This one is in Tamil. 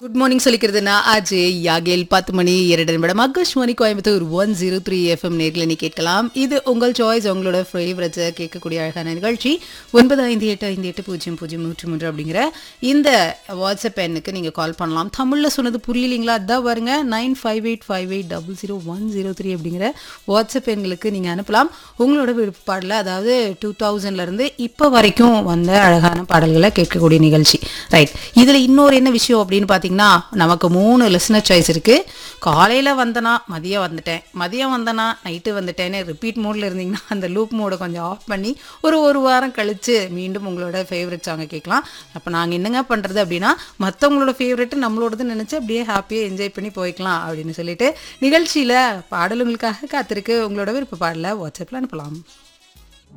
குட் மார்னிங் சொல்லிக்கிறதுனா அஜய் யாகேல் பத்து மணி இரண்டு நிமிடம் Akashvani Coimbatore one zero three FM நேரில் நீ கேட்கலாம் இது உங்கள் சாய்ஸ் உங்களோட ஃபேவரட்ஸை கேட்கக்கூடிய அழகான நிகழ்ச்சி ஒன்பது ஐந்து எட்டு ஐந்து எட்டு பூஜ்ஜியம் பூஜ்ஜியம் நூற்றி மூன்று அப்படிங்கிற இந்த வாட்ஸ்அப் எண்ணுக்கு நீங்கள் கால் பண்ணலாம் தமிழில் சொன்னது புரியலீங்களா அதான் பாருங்க nine five eight five eight double zero one zero three அப்படிங்கிற வாட்ஸ்அப் எண்களுக்கு நீங்கள் அனுப்பலாம் உங்களோட விருப்பாடில் அதாவது டூ தௌசண்ட்லேருந்து இப்போ வரைக்கும் வந்த அழகான பாடல்களை கேட்கக்கூடிய நிகழ்ச்சி ரைட் இதில் இன்னொரு என்ன விஷயம் அப்படின்னு பார்த்தீங்கன்னா நமக்கு மூணு லிசனர் சாய்ஸ் இருக்குது காலையில் வந்தனா மதியம் வந்துட்டேன் மதியம் வந்தனா நைட்டு வந்துட்டேன்னு ரிப்பீட் மோடில் இருந்தீங்கன்னா அந்த லூப் மோடை கொஞ்சம் ஆஃப் பண்ணி ஒரு ஒரு வாரம் கழித்து மீண்டும் உங்களோட ஃபேவரட் சாங்கை கேட்கலாம் அப்போ நாங்கள் என்னங்க பண்ணுறது அப்படின்னா மற்றவங்களோட ஃபேவரெட்டு நம்மளோடது நினச்சி அப்படியே ஹாப்பியாக என்ஜாய் பண்ணி போய்க்கலாம் அப்படின்னு சொல்லிட்டு நிகழ்ச்சியில் பாடல் உங்களுக்காக காத்திருக்கு உங்களோட விருப்ப பாடலை வாட்ஸ்அப்பில் அனுப்பலாம்